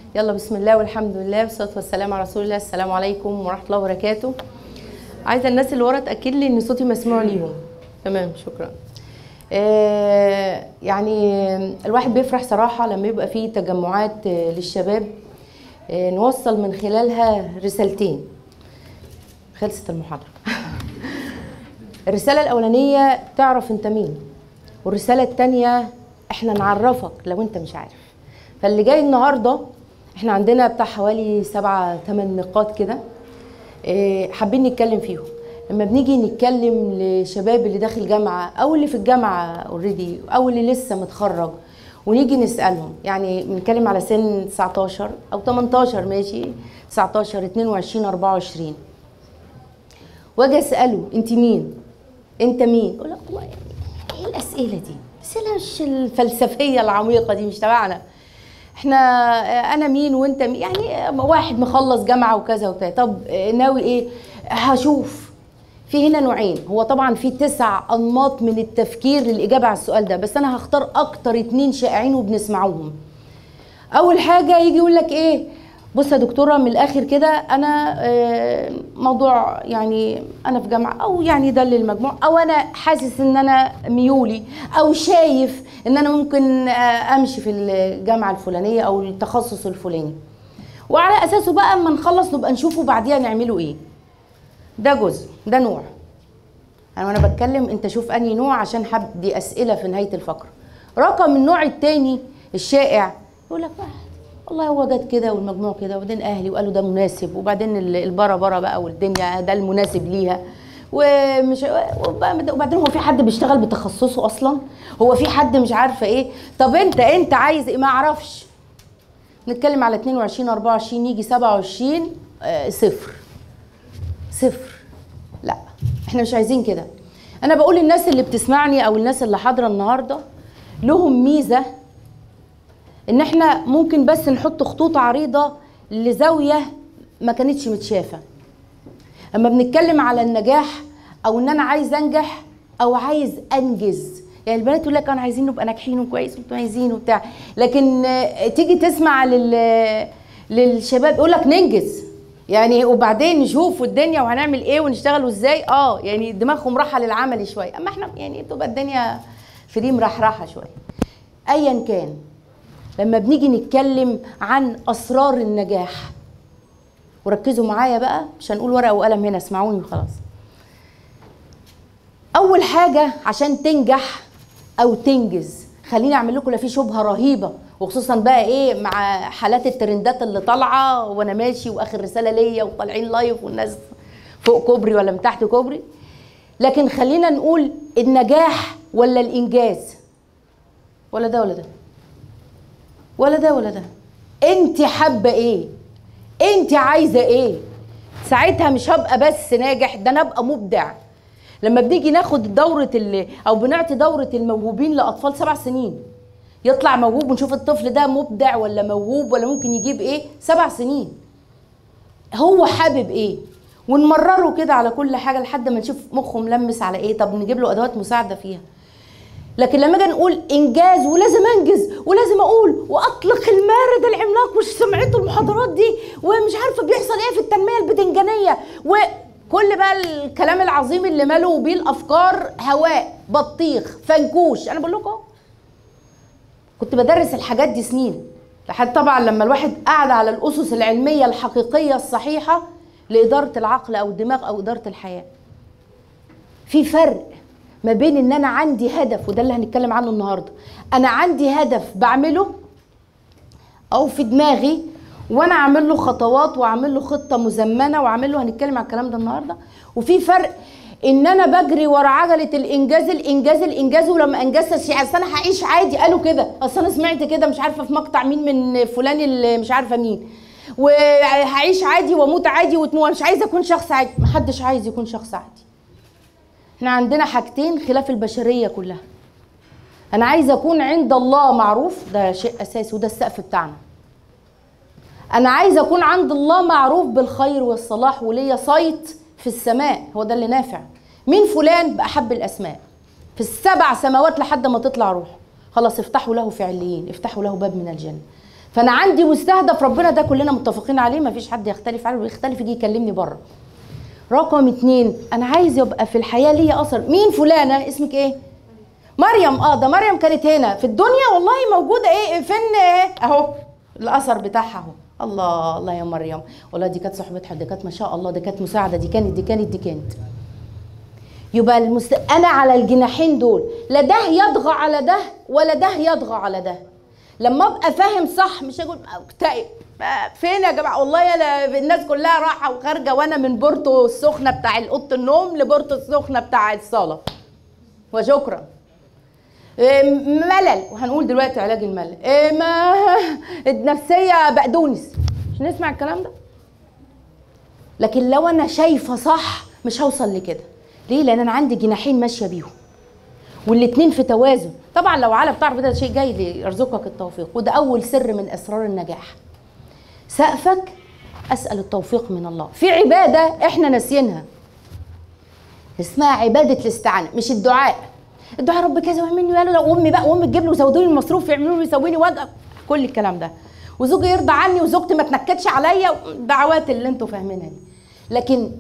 يلا بسم الله والحمد لله والصلاه والسلام على رسول الله السلام عليكم ورحمه الله وبركاته عايزه الناس اللي ورا تاكد لي ان صوتي مسموع ليهم تمام شكرا آه يعني الواحد بيفرح صراحه لما يبقى فيه تجمعات آه للشباب آه نوصل من خلالها رسالتين خلصت المحاضره الرساله الاولانيه تعرف انت مين والرساله الثانيه احنا نعرفك لو انت مش عارف فاللي جاي النهارده احنا عندنا بتاع حوالي سبعة ثمان نقاط كده إيه، حابين نتكلم فيهم لما بنيجي نتكلم لشباب اللي داخل جامعه او اللي في الجامعه اوريدي او اللي لسه متخرج ونيجي نسالهم يعني بنتكلم على سن 19 او 18 ماشي 19 22 24 واجي اساله انت مين انت مين يقول لك والله يعني ايه الاسئله دي الاسئله مش الفلسفيه العميقه دي مش تبعنا احنا انا مين وانت مين يعني واحد مخلص جامعه وكذا وبتاع طب ناوي ايه هشوف في هنا نوعين هو طبعا في تسع انماط من التفكير للاجابه على السؤال ده بس انا هختار اكتر اتنين شائعين وبنسمعوهم اول حاجه يجي يقول لك ايه بص يا دكتوره من الاخر كده انا آه، موضوع يعني انا في جامعه او يعني ده للمجموع او انا حاسس ان انا ميولي او شايف ان انا ممكن آه، امشي في الجامعه الفلانيه او التخصص الفلاني وعلى اساسه بقى اما نخلص نبقى نشوفه بعديها نعمله ايه ده جزء ده نوع انا وانا بتكلم انت شوف انهي نوع عشان حب دي اسئله في نهايه الفقره رقم النوع التاني الشائع يقول لك واحد والله هو جت كده والمجموع كده وبعدين اهلي وقالوا ده مناسب وبعدين ال- البره بره بقى والدنيا ده المناسب ليها ومش وبعدين هو في حد بيشتغل بتخصصه اصلا هو في حد مش عارفه ايه طب انت انت عايز ايه ما اعرفش نتكلم على 22 24 يجي 27 آه، صفر صفر لا احنا مش عايزين كده انا بقول للناس اللي بتسمعني او الناس اللي حاضره النهارده لهم ميزه ان احنا ممكن بس نحط خطوط عريضه لزاويه ما كانتش متشافه لما بنتكلم على النجاح او ان انا عايز انجح او عايز انجز يعني البنات يقول لك انا عايزين نبقى ناجحين وكويس ومتميزين وبتاع لكن آه، تيجي تسمع لل للشباب يقول لك ننجز يعني وبعدين نشوف الدنيا وهنعمل ايه ونشتغل ازاي اه يعني دماغهم راحه للعمل شويه اما احنا يعني بتبقى الدنيا فري مرحرحه شويه ايا كان لما بنيجي نتكلم عن اسرار النجاح وركزوا معايا بقى مش هنقول ورقه وقلم هنا اسمعوني وخلاص اول حاجه عشان تنجح او تنجز خليني اعمل لكم لا في شبهه رهيبه وخصوصا بقى ايه مع حالات الترندات اللي طالعه وانا ماشي واخر رساله ليا وطالعين لايف والناس فوق كوبري ولا من تحت كوبري لكن خلينا نقول النجاح ولا الانجاز ولا ده ولا ده ولا ده ولا ده انت حابه ايه انت عايزه ايه ساعتها مش هبقى بس ناجح ده انا ابقى مبدع لما بنيجي ناخد دورة اللي او بنعطي دورة الموهوبين لاطفال سبع سنين يطلع موهوب ونشوف الطفل ده مبدع ولا موهوب ولا ممكن يجيب ايه سبع سنين هو حابب ايه ونمرره كده على كل حاجه لحد ما نشوف مخه ملمس على ايه طب نجيب له ادوات مساعده فيها لكن لما اجي نقول انجاز ولازم انجز ولازم اقول واطلق المارد العملاق مش سمعته المحاضرات دي ومش عارفه بيحصل ايه في التنميه البدنجانيه وكل بقى الكلام العظيم اللي ماله بيه الافكار هواء بطيخ فنكوش انا بقول لكم أهو. كنت بدرس الحاجات دي سنين لحد طبعا لما الواحد قعد على الاسس العلميه الحقيقيه الصحيحه لاداره العقل او الدماغ او اداره الحياه في فرق ما بين ان انا عندي هدف وده اللي هنتكلم عنه النهارده انا عندي هدف بعمله او في دماغي وانا اعمل له خطوات واعمل له خطه مزمنه واعمل له هنتكلم على الكلام ده النهارده وفي فرق ان انا بجري ورا عجله الانجاز الانجاز الانجاز ولما انجزت الشيء اصل انا هعيش عادي قالوا كده اصل انا سمعت كده مش عارفه في مقطع مين من فلان اللي مش عارفه مين وهعيش عادي واموت عادي وتموت مش عايزه اكون شخص عادي محدش عايز يكون شخص عادي احنا عندنا حاجتين خلاف البشريه كلها انا عايزه اكون عند الله معروف ده شيء اساسي وده السقف بتاعنا انا عايزه اكون عند الله معروف بالخير والصلاح وليا صيت في السماء هو ده اللي نافع مين فلان باحب الاسماء في السبع سماوات لحد ما تطلع روح خلاص افتحوا له في عليين افتحوا له باب من الجنه فانا عندي مستهدف ربنا ده كلنا متفقين عليه مفيش حد يختلف عليه ويختلف يجي يكلمني بره رقم اتنين انا عايز يبقى في الحياه ليا اثر مين فلانه اسمك ايه مريم اه ده مريم كانت هنا في الدنيا والله موجوده ايه فين ايه اهو الاثر بتاعها اهو الله الله يا مريم والله دي كانت صاحبتها دي كانت ما شاء الله دي كانت مساعده دي كانت دي كانت دي كانت يبقى المست... انا على الجناحين دول لا ده يطغى على ده ولا ده يطغى على ده لما ابقى فاهم صح مش هقول اكتئب فين يا جماعه والله انا الناس كلها رايحه وخارجه وانا من بورتو السخنه بتاع اوضه النوم لبورتو السخنه بتاع الصاله وشكرا إيه ملل وهنقول دلوقتي علاج الملل إيه ما النفسيه بقدونس مش نسمع الكلام ده لكن لو انا شايفه صح مش هوصل لكده ليه لان انا عندي جناحين ماشيه بيهم والاتنين في توازن طبعا لو على بتعرف ده شيء جاي ليرزقك التوفيق وده اول سر من اسرار النجاح سقفك اسال التوفيق من الله في عباده احنا ناسيينها اسمها عباده الاستعانه مش الدعاء الدعاء رب كذا واعملني قالوا لو امي بقى وامي تجيب لي وزودوا لي المصروف يعملوا لي يسوي لي وضع كل الكلام ده وزوجي يرضى عني وزوجتي ما تنكدش عليا الدعوات اللي انتوا فاهمينها دي لكن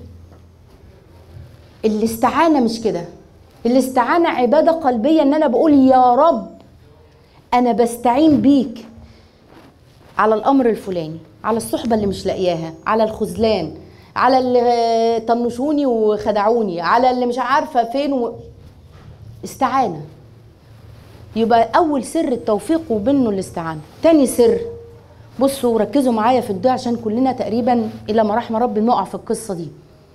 الاستعانه مش كده الاستعانه عباده قلبيه ان انا بقول يا رب انا بستعين بيك على الامر الفلاني على الصحبه اللي مش لاقياها على الخذلان على اللي طنشوني وخدعوني على اللي مش عارفه فين و... استعانه يبقى اول سر التوفيق وبينه الاستعانه تاني سر بصوا ركزوا معايا في الدعاء عشان كلنا تقريبا الى ما رحم ربي نقع في القصه دي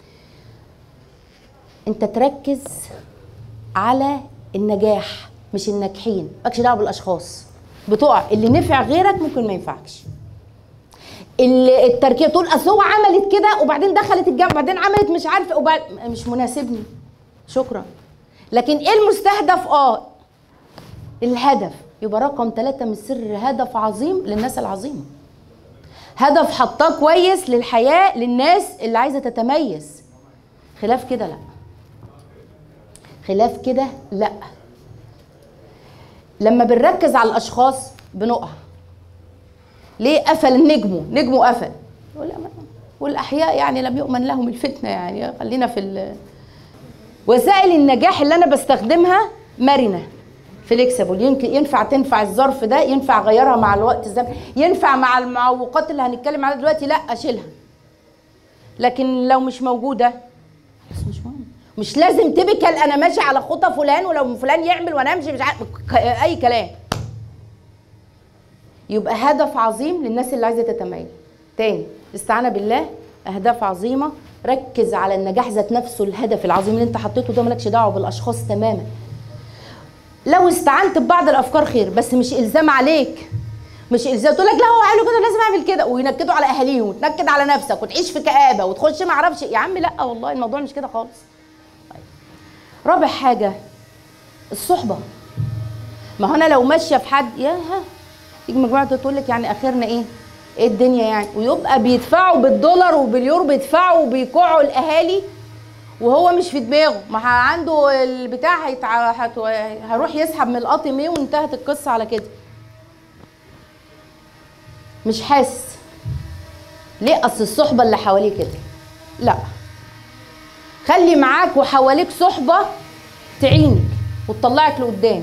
انت تركز على النجاح مش الناجحين مالكش دعوه بالاشخاص بتقع اللي نفع غيرك ممكن ما ينفعكش التركيب تقول اصل هو عملت كده وبعدين دخلت الجامعه وبعدين عملت مش عارفه وبعد مش مناسبني شكرا لكن ايه المستهدف اه الهدف يبقى رقم ثلاثة من سر هدف عظيم للناس العظيمة هدف حطاه كويس للحياة للناس اللي عايزة تتميز خلاف كده لا خلاف كده لا لما بنركز على الاشخاص بنقع ليه قفل نجمه نجمه قفل والاحياء يعني لم يؤمن لهم الفتنه يعني خلينا في وسائل النجاح اللي انا بستخدمها مرنه فليكسبل يمكن ينفع تنفع الظرف ده ينفع اغيرها مع الوقت الزمني ينفع مع المعوقات اللي هنتكلم عليها دلوقتي لا اشيلها لكن لو مش موجوده بس مش مهم مش لازم تبكل انا ماشي على خطى فلان ولو فلان يعمل وانا امشي مش عارف اي كلام يبقى هدف عظيم للناس اللي عايزه تتميز تاني استعانه بالله اهداف عظيمه ركز على النجاح ذات نفسه الهدف العظيم اللي انت حطيته ده مالكش دعوه بالاشخاص تماما لو استعنت ببعض الافكار خير بس مش الزام عليك مش الزام تقول لك لا هو قالوا كده لازم اعمل كده وينكدوا على اهاليهم وتنكد على نفسك وتعيش في كآبه وتخش ما اعرفش يا عم لا والله الموضوع مش كده خالص طيب. رابع حاجه الصحبه ما هو انا لو ماشيه في حد يا ها تيجي مجموعه تقول لك يعني اخرنا ايه ايه الدنيا يعني ويبقى بيدفعوا بالدولار وباليورو بيدفعوا وبيكوعوا الاهالي وهو مش في دماغه ما عنده البتاع هيتع... هت... هيروح يسحب من القطم ايه وانتهت القصه على كده مش حاسس ليه اصل الصحبه اللي حواليه كده لا خلي معاك وحواليك صحبه تعينك وتطلعك لقدام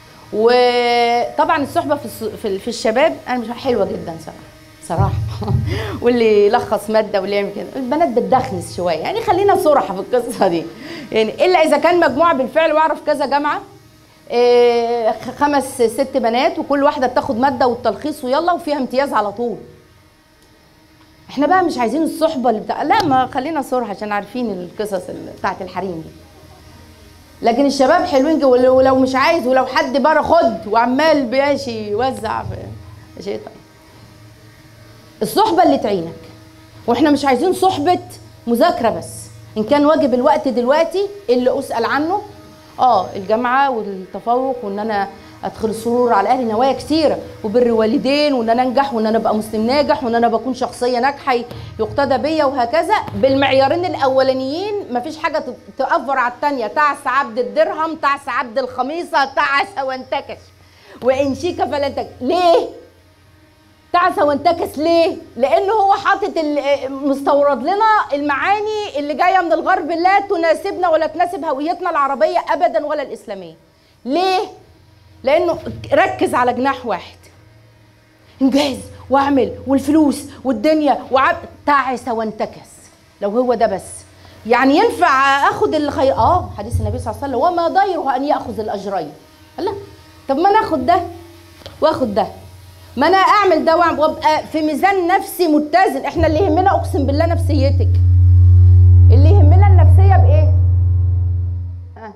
وطبعا الصحبه في في الشباب انا مش حلوه جدا صراحه صراحه واللي يلخص ماده واللي يعمل كده البنات بتدخنس شويه يعني خلينا صراحه في القصه دي يعني الا اذا كان مجموعه بالفعل واعرف كذا جامعه إيه خمس ست بنات وكل واحده بتاخد ماده والتلخيص ويلا وفيها امتياز على طول احنا بقى مش عايزين الصحبه اللي بتاع لا ما خلينا صراحه عشان عارفين القصص بتاعت الحريم دي لكن الشباب حلوين ولو مش عايز ولو حد بره خد وعمال ماشي يوزع في شيء طيب الصحبه اللي تعينك واحنا مش عايزين صحبه مذاكره بس ان كان واجب الوقت دلوقتي اللي اسال عنه اه الجامعه والتفوق وان انا ادخل السرور على اهلي نوايا كتيره وبر والدين وان انا انجح وان انا ابقى مسلم ناجح وان انا بكون شخصيه ناجحه يقتدى بيا وهكذا بالمعيارين الاولانيين مفيش حاجه تأفر على الثانيه تعس عبد الدرهم تعس عبد الخميصه تعس وانتكش وان شيك فلن تك ليه تعس وانتكس ليه؟ لأنه هو حاطط ال- مستورد لنا المعاني اللي جاية من الغرب لا تناسبنا ولا تناسب هويتنا العربية أبدا ولا الإسلامية. ليه؟ لأنه ركز على جناح واحد. انجاز واعمل والفلوس والدنيا وعب تعس وانتكس لو هو ده بس يعني ينفع اخد الخير اه حديث النبي صلى الله عليه وسلم وما ضيره ان ياخذ الاجرين لا طب ما انا اخد ده واخد ده ما انا اعمل ده وأعمل- وابقى في ميزان نفسي متزن احنا اللي يهمنا اقسم بالله نفسيتك اللي يهمنا النفسيه بايه آه.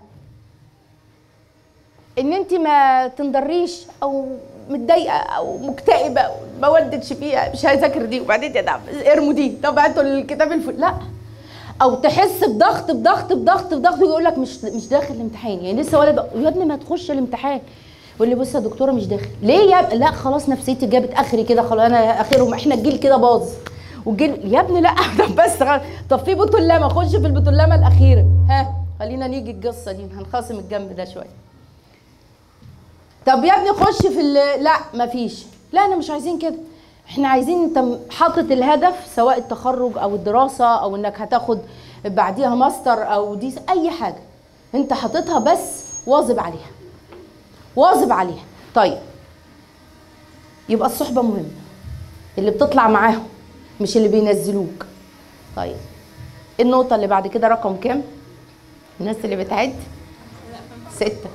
ان انت ما تنضريش او متضايقه او مكتئبه أو ما ودتش فيها مش هذاكر دي وبعدين يا ده ارموا دي طب هاتوا الكتاب الفل لا او تحس بضغط بضغط بضغط بضغط ويقول لك مش مش داخل الامتحان يعني لسه ولد بقى، يا ابني ما تخش الامتحان يقول لي بص يا دكتوره مش داخل ليه يا ب- لا خلاص نفسيتي جابت اخري كده خلاص انا اخرهم احنا الجيل كده باظ والجيل يا ابني لا طب بس خلاص. طب في بطلمه خش في البطلمه الاخيره ها خلينا نيجي القصه دي هنخاصم الجنب ده شويه طب يا ابني خش في ال- لا مفيش لا انا مش عايزين كده احنا عايزين انت م- حاطط الهدف سواء التخرج او الدراسه او انك هتاخد بعديها ماستر او دي اي حاجه انت حاططها بس واظب عليها واظب عليها طيب يبقى الصحبه مهمه اللي بتطلع معاهم مش اللي بينزلوك طيب النقطه اللي بعد كده رقم كام الناس اللي بتعد ستة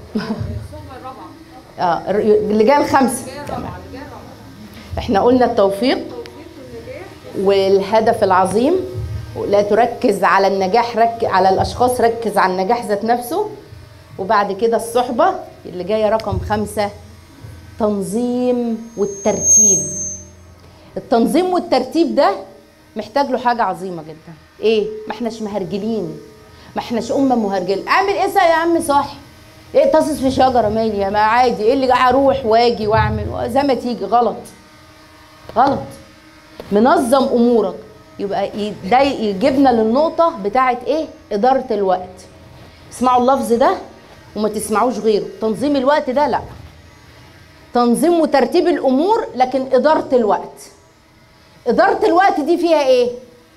اه الر- اللي جايه الخمسه تمام. احنا قلنا التوفيق والهدف العظيم لا تركز على النجاح رك على الاشخاص ركز على النجاح ذات نفسه وبعد كده الصحبه اللي جايه رقم خمسه تنظيم والترتيب التنظيم والترتيب ده محتاج له حاجه عظيمه جدا ايه ما احناش مهرجلين ما احناش امه مهرجله اعمل ايه يا عم صاحي ايه تصص في شجره مالي يا ما عادي ايه اللي اروح واجي واعمل زي ما تيجي غلط غلط منظم امورك يبقى ي- ده يجيبنا للنقطه بتاعه ايه اداره الوقت اسمعوا اللفظ ده وما تسمعوش غيره تنظيم الوقت ده لا تنظيم وترتيب الامور لكن اداره الوقت اداره الوقت دي فيها ايه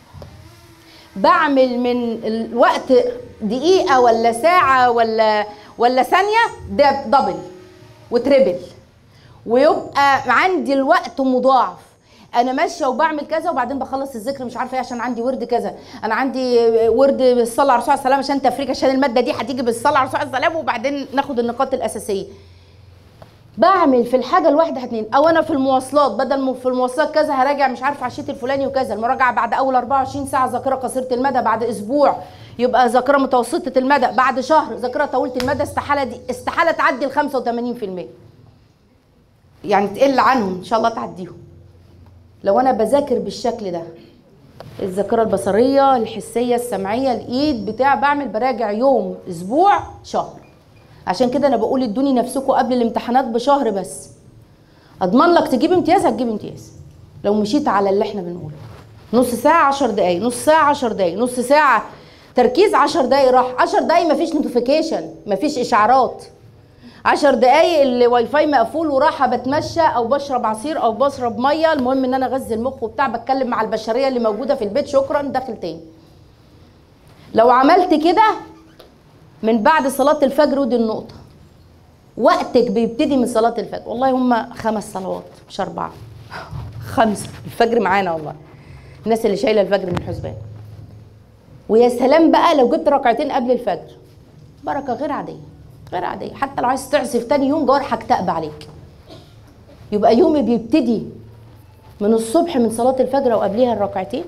بعمل من الوقت دقيقه ولا ساعه ولا ولا ثانيه ده دبل وتربل ويبقى عندي الوقت مضاعف انا ماشيه وبعمل كذا وبعدين بخلص الذكر مش عارفه ايه عشان عندي ورد كذا انا عندي ورد بالصلاه على الرسول عليه السلام عشان تفريق عشان الماده دي هتيجي بالصلاه على الرسول عليه السلام وبعدين ناخد النقاط الاساسيه بعمل في الحاجه الواحده اتنين او انا في المواصلات بدل ما في المواصلات كذا هراجع مش عارفه على الشيت الفلاني وكذا المراجعه بعد اول 24 ساعه ذاكره قصيره المدى بعد اسبوع يبقى ذاكره متوسطه المدى بعد شهر ذاكره طويله المدى استحاله دي استحاله تعدي ال 85% يعني تقل عنهم ان شاء الله تعديهم لو انا بذاكر بالشكل ده الذاكره البصريه الحسيه السمعيه الايد بتاع بعمل براجع يوم اسبوع شهر عشان كده انا بقول ادوني نفسكم قبل الامتحانات بشهر بس اضمن لك تجيب امتياز هتجيب امتياز لو مشيت على اللي احنا بنقوله نص ساعه 10 دقايق نص ساعه 10 دقايق نص ساعه تركيز 10 دقايق راح 10 دقايق مفيش نوتيفيكيشن مفيش اشعارات 10 دقايق الواي فاي مقفول وراحه بتمشى او بشرب عصير او بشرب ميه المهم ان انا اغذي المخ وبتاع بتكلم مع البشريه اللي موجوده في البيت شكرا داخل تاني لو عملت كده من بعد صلاة الفجر ودي النقطة وقتك بيبتدي من صلاة الفجر والله هم خمس صلوات مش أربعة خمسة الفجر معانا والله الناس اللي شايلة الفجر من الحسبان ويا سلام بقى لو جبت ركعتين قبل الفجر بركة غير عادية غير عادية حتى لو عايز تعصف تاني يوم جوارحك تقب عليك يبقى يومي بيبتدي من الصبح من صلاة الفجر وقبليها الركعتين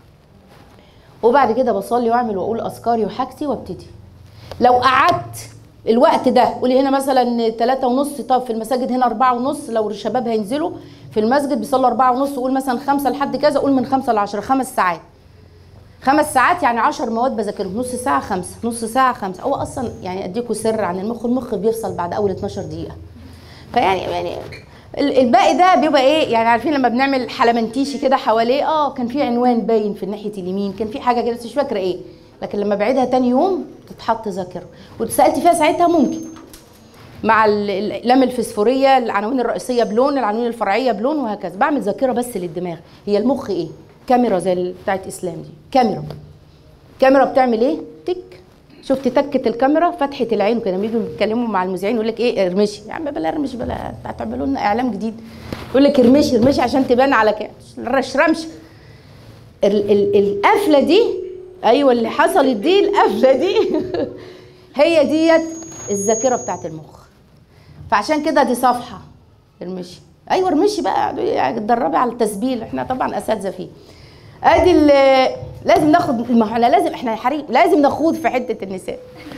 وبعد كده بصلي واعمل واقول اذكاري وحاجتي وابتدي لو قعدت الوقت ده قولي هنا مثلا ثلاثة ونص طب في المساجد هنا أربعة ونص لو الشباب هينزلوا في المسجد بيصلوا أربعة ونص قول مثلا خمسة لحد كذا قول من خمسة لعشرة خمس ساعات خمس ساعات يعني عشر مواد بذاكرهم نص ساعة خمسة نص ساعة خمسة هو أصلا يعني أديكوا سر عن المخ المخ بيفصل بعد أول 12 دقيقة فيعني يعني ال- الباقي ده بيبقى ايه يعني عارفين لما بنعمل حلمنتيشي كده حواليه اه كان في عنوان باين في ناحيه اليمين كان في حاجه كده بس مش فاكره ايه لكن لما بعيدها تاني يوم تتحط ذاكره واتسالت فيها ساعتها ممكن مع ال- الاقلام الفسفوريه العناوين الرئيسيه بلون العناوين الفرعيه بلون وهكذا بعمل ذاكره بس للدماغ هي المخ ايه كاميرا زي ال- بتاعت اسلام دي كاميرا كاميرا بتعمل ايه تك شفت تكه الكاميرا فتحه العين كانوا بييجوا يتكلموا مع المذيعين يقول لك ايه ارمشي يا عم بلا ارمش بلا هتعملوا لنا اعلام جديد يقول لك ارمشي ارمشي عشان تبان على كده رش رمش ال- ال- القفله دي ايوه اللي حصلت دي القفله دي هي ديت الذاكره بتاعت المخ فعشان كده دي صفحه ارمشي ايوه ارمشي بقى يعني اتدربي على التسبيل احنا طبعا اساتذه فيه ادي ال- لازم ناخد ما هو احنا لازم احنا حريم لازم نخوض في حته النساء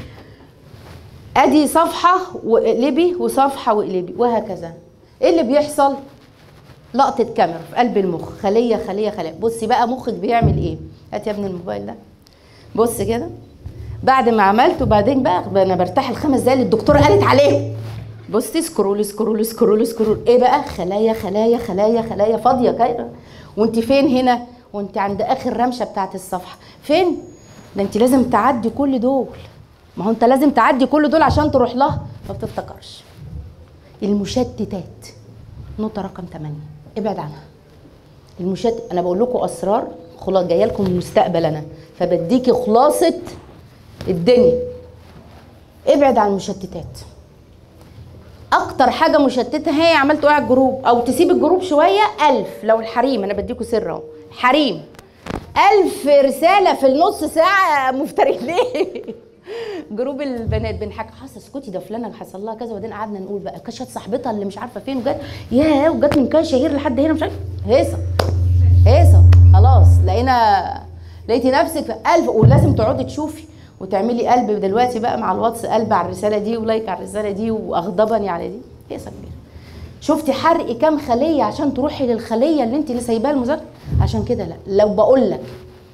ادي صفحه واقلبي وصفحه واقلبي وهكذا ايه اللي بيحصل لقطه كاميرا في قلب المخ خليه خليه خليه بصي بقى مخك بيعمل ايه هات يا ابني الموبايل ده بص كده بعد ما عملت وبعدين بقى انا برتاح الخمس دقايق اللي الدكتوره قالت عليه بصي سكرول سكرول سكرول سكرول ايه بقى خلايا خلايا خلايا خلايا فاضيه كده وانت فين هنا وانت عند اخر رمشه بتاعت الصفحه فين ده انت لازم تعدي كل دول ما هو انت لازم تعدي كل دول عشان تروح لها ما بتفتكرش المشتتات نقطه رقم 8 ابعد عنها المشتت انا بقول لكم اسرار خلاص جايه لكم من المستقبل انا فبديكي خلاصه الدنيا ابعد عن المشتتات اكتر حاجه مشتته هي عمال توقع الجروب او تسيب الجروب شويه ألف لو الحريم انا بديكوا سر اهو حريم ألف رسالة في النص ساعة مفترين ليه؟ جروب البنات بنحكي حصل اسكتي ده فلانة حصل لها كذا وبعدين قعدنا نقول بقى كشت صاحبتها اللي مش عارفة فين وجت ياه وجت من كان شهير لحد هنا مش عارفة هيصة هيصة خلاص لقينا لقيتي نفسك في ألف ولازم تقعدي تشوفي وتعملي قلب دلوقتي بقى مع الواتس قلب على الرسالة دي ولايك على الرسالة دي واغضبني على دي هيصة كبيرة شفتي حرق كام خليه عشان تروحي للخليه اللي انت اللي سايباها المذاكره عشان كده لا لو بقول لك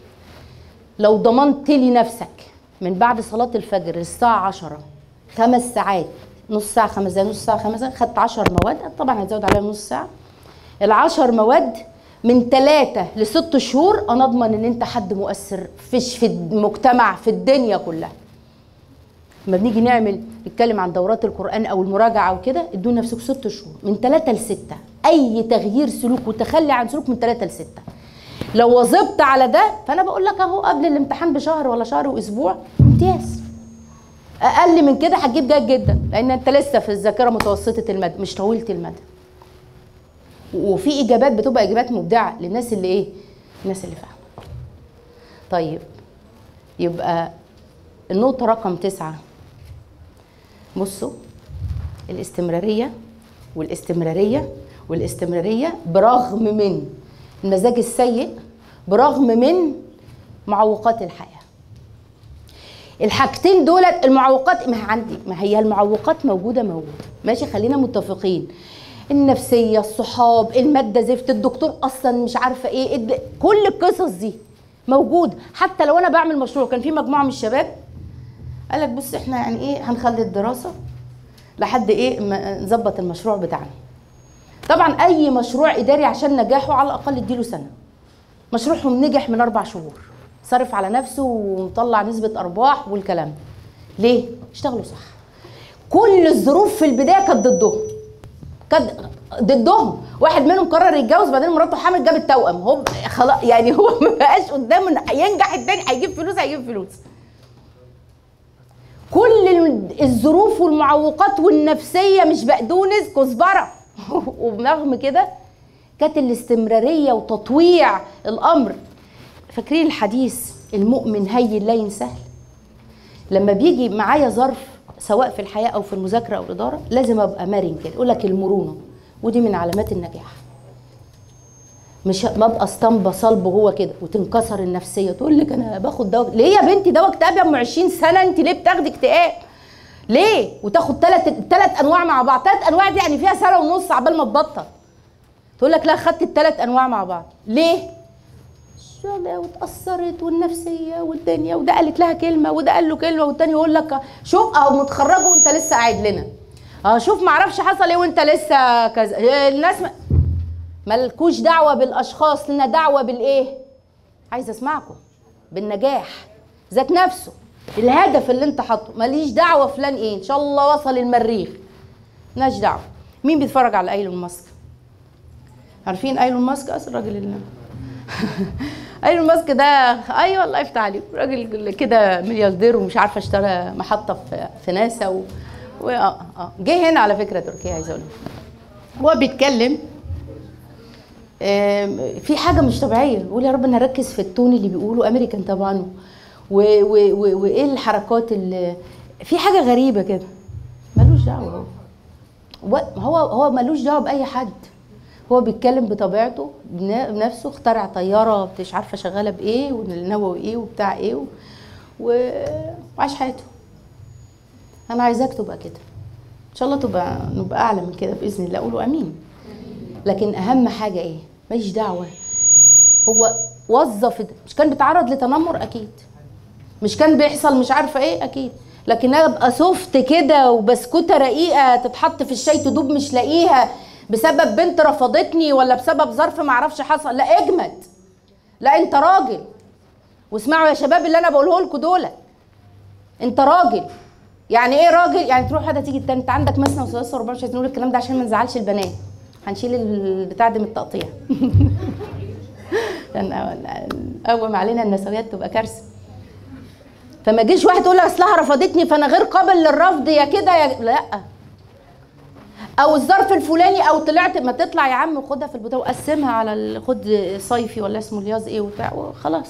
لو ضمنت لي نفسك من بعد صلاه الفجر الساعه 10 خمس ساعات نص ساعه خمس دقايق نص ساعه خمس دقايق خدت 10 مواد طبعا هتزود عليها نص ساعه العشر مواد من ثلاثة لست شهور أنا أضمن إن أنت حد مؤثر فيش في المجتمع في الدنيا كلها لما بنيجي نعمل نتكلم عن دورات القرآن أو المراجعة أو كده ادوا نفسك ست شهور من ثلاثة لستة أي تغيير سلوك وتخلي عن سلوك من ثلاثة لستة لو واظبت على ده فأنا بقول لك أهو قبل الامتحان بشهر ولا شهر وأسبوع امتياز أقل من كده هتجيب جيد جدا لأن أنت لسه في الذاكرة متوسطة المدى مش طويلة المدى وفي إجابات بتبقى إجابات مبدعة للناس اللي إيه؟ الناس اللي فاهمة طيب يبقى النقطة رقم تسعة بصوا الاستمرارية والاستمرارية والاستمرارية برغم من المزاج السيء برغم من معوقات الحياة الحاجتين دولت المعوقات ما هي عندي ما هي المعوقات موجودة موجودة ماشي خلينا متفقين النفسية الصحاب المادة زفت الدكتور أصلا مش عارفة إيه الد- كل القصص دي موجود حتى لو أنا بعمل مشروع كان في مجموعة من الشباب قال لك بص احنا يعني ايه هنخلي الدراسه لحد ايه ما نظبط المشروع بتاعنا طبعا اي مشروع اداري عشان نجاحه على الاقل اديله سنه مشروعهم نجح من اربع شهور صرف على نفسه ومطلع نسبه ارباح والكلام ده. ليه اشتغلوا صح كل الظروف في البدايه كانت ضدهم كانت ضدهم واحد منهم قرر يتجوز بعدين مراته حامل جاب التوأم هو خلاص يعني هو ما بقاش قدامه إن ينجح التاني هيجيب فلوس هيجيب فلوس كل ال- الظروف والمعوقات والنفسيه مش بقدونس كزبره وبرغم كده كانت الاستمراريه وتطويع الامر فاكرين الحديث المؤمن هين لين سهل لما بيجي معايا ظرف سواء في الحياه او في المذاكره او الاداره لازم ابقى مرن كده يقول لك المرونه ودي من علامات النجاح مش ما ابقى اسطمبه صلب هو كده وتنكسر النفسيه تقول لك انا باخد دواء ليه يا بنتي دواء اكتئاب يا ام 20 سنه انت ليه بتاخدي اكتئاب ليه وتاخد ثلاث ثلاث انواع مع بعض ثلاث انواع دي يعني فيها سنه ونص عبال ما تبطل تقول لك لا خدت الثلاث انواع مع بعض ليه الشغلة واتأثرت والنفسية والدنيا وده قالت لها كلمة وده قال له كلمة والتاني يقول لك شوف اهو متخرجه وانت لسه قاعد لنا اه شوف معرفش حصل ايه وانت لسه كذا إيه الناس ما مالكوش دعوة بالأشخاص لنا دعوة بالإيه؟ عايزة أسمعكم بالنجاح ذات نفسه الهدف اللي أنت حاطه ماليش دعوة فلان إيه إن شاء الله وصل المريخ مالناش دعوه مين بيتفرج على ايلون ماسك عارفين ايلون ماسك اصلا الراجل اللي ايلون ماسك ده ايوه الله يفتح عليك راجل كده ملياردير ومش عارفه اشترى محطه في, في ناسا و... و... اه اه جه هنا على فكره تركيا عايزه اقول هو بيتكلم آم، في حاجه مش طبيعيه بيقول يا رب انا اركز في التون اللي بيقوله امريكان طبعا و... و... و... وايه الحركات اللي في حاجه غريبه كده ملوش دعوه هو هو هو ملوش دعوه باي حد هو بيتكلم بطبيعته بن- بنفسه اخترع طياره مش عارفه شغاله بايه والنووي ايه وبتاع ايه و... و... وعاش حياته انا عايزاك تبقى كده ان شاء الله تبقى نبقى اعلى من كده باذن الله قولوا امين لكن اهم حاجه ايه ماليش دعوه هو وظف ده. مش كان بيتعرض لتنمر اكيد مش كان بيحصل مش عارفه ايه اكيد لكن انا ابقى سوفت كده وبسكوته رقيقه تتحط في الشاي تدوب مش لاقيها بسبب بنت رفضتني ولا بسبب ظرف ما اعرفش حصل لا اجمد لا انت راجل واسمعوا يا شباب اللي انا بقوله لكم دول انت راجل يعني ايه راجل يعني تروح واحده تيجي التاني انت عندك مثنى وثلاثه ورباع مش عايزين نقول الكلام ده عشان ما نزعلش البنات هنشيل البتاع ده من التقطيع لان اول ما علينا النسويات تبقى كارثه فما جيش واحد يقول لي اصلها رفضتني فانا غير قابل للرفض يا كده يا لا او الظرف الفلاني او طلعت ما تطلع يا عم خدها في البتاع وقسمها على ال- خد صيفي ولا اسمه الياز ايه وبتاع وخلاص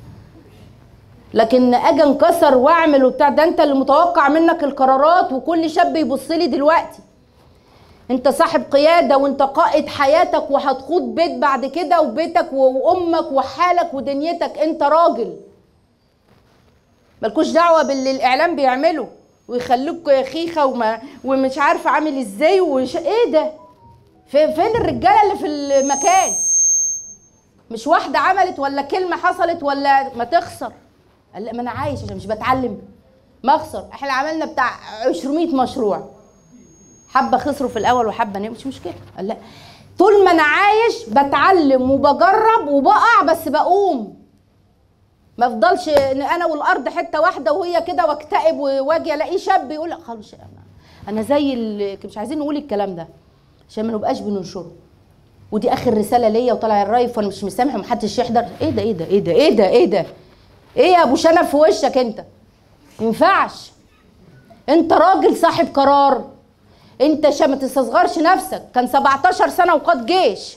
لكن اجي انكسر واعمل وبتاع ده انت اللي متوقع منك القرارات وكل شاب يبص لي دلوقتي انت صاحب قياده وانت قائد حياتك وهتخوض بيت بعد كده وبيتك وامك وحالك ودنيتك انت راجل مالكوش دعوه باللي الاعلام بيعمله ويخلوك خيخه وما ومش عارفه عامل ازاي وش ايه ده في- فين الرجاله اللي في المكان مش واحده عملت ولا كلمه حصلت ولا ما تخسر قال لا ما انا عايش عشان مش بتعلم ما اخسر احنا عملنا بتاع 200 مشروع حبه خسروا في الاول وحبه نموا مش مشكله قال لا طول ما انا عايش بتعلم وبجرب وبقع بس بقوم ما افضلش ان انا والارض حته واحده وهي كده واكتئب واجي الاقيه شاب يقول لا خلاص انا انا زي ال- مش عايزين نقول الكلام ده عشان ما نبقاش بننشره ودي اخر رساله ليا وطالع الرايف وانا مش مسامح ومحدش يحضر ايه ده ايه ده ايه ده ايه ده ايه ده ايه يا ابو شنب في وشك انت ينفعش انت راجل صاحب قرار انت شا ما تستصغرش نفسك كان 17 سنه وقاد جيش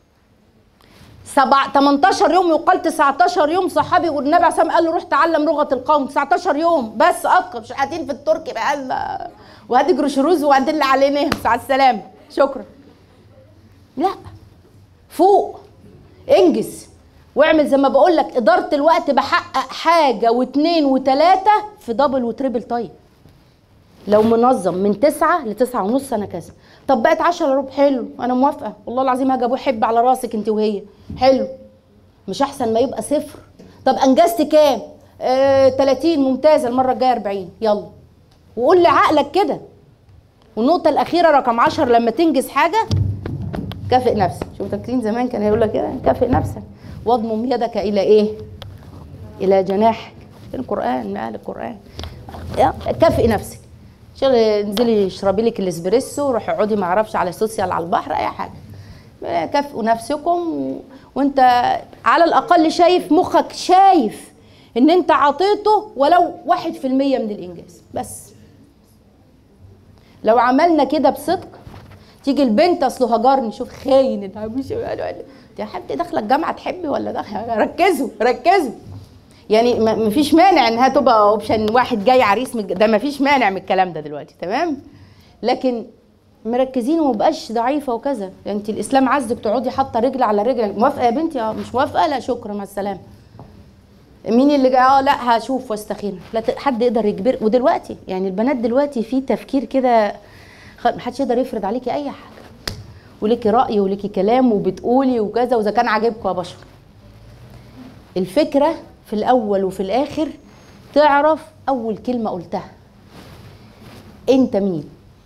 سبع 18 يوم يقال 19 يوم صحابي والنبي عليه الصلاه والسلام قال له روح تعلم لغه القوم 19 يوم بس اكتر مش قاعدين في التركي بقى ال- وهدي جروشروز وهدل علينا على السلامه شكرا لا فوق انجز واعمل زي ما بقول لك اداره الوقت بحقق حاجه واثنين وثلاثه في دبل وتريبل تايم لو منظم من تسعة لتسعة ونص انا كذا طب بقت 10 الا ربع حلو انا موافقه والله العظيم هاجي ابوه حب على راسك انت وهي حلو مش احسن ما يبقى صفر طب انجزت كام آه 30 ممتازه المره الجايه 40 يلا وقول لعقلك كده والنقطه الاخيره رقم 10 لما تنجز حاجه كافئ نفسك شوف فاكرين زمان كان يقول لك كده كافئ نفسك واضمم يدك الى ايه الى جناحك في القران من اهل القران يا- كافئي نفسك شغل انزلي اشربي لك الاسبريسو روحي اقعدي ما اعرفش على سوسيال على البحر اي حاجه كافئوا نفسكم و... وانت على الاقل شايف مخك شايف ان انت عطيته ولو واحد في المية من الانجاز بس لو عملنا كده بصدق تيجي البنت اصله هجرني شوف خاين انت مش يا حبيبتي داخله الجامعه تحبي ولا داخله ركزوا ركزوا يعني ما ما فيش مانع انها تبقى اوبشن واحد جاي عريس من الج- ده ما فيش مانع من الكلام ده دلوقتي تمام لكن مركزين وما بقاش ضعيفه وكذا يعني انت الاسلام عزك تقعدي حاطه رجل على رجل موافقه يا بنتي اه مش موافقه لا شكرا مع السلامه مين اللي جاي اه لا هشوف واستخير لا ت- حد يقدر يجبر ودلوقتي يعني البنات دلوقتي في تفكير كده خ- محدش يقدر يفرض عليكي اي حاجه وليكي راي وليكي كلام وبتقولي وكذا واذا كان عاجبكم يا بشر الفكره في الاول وفي الاخر تعرف اول كلمه قلتها انت مين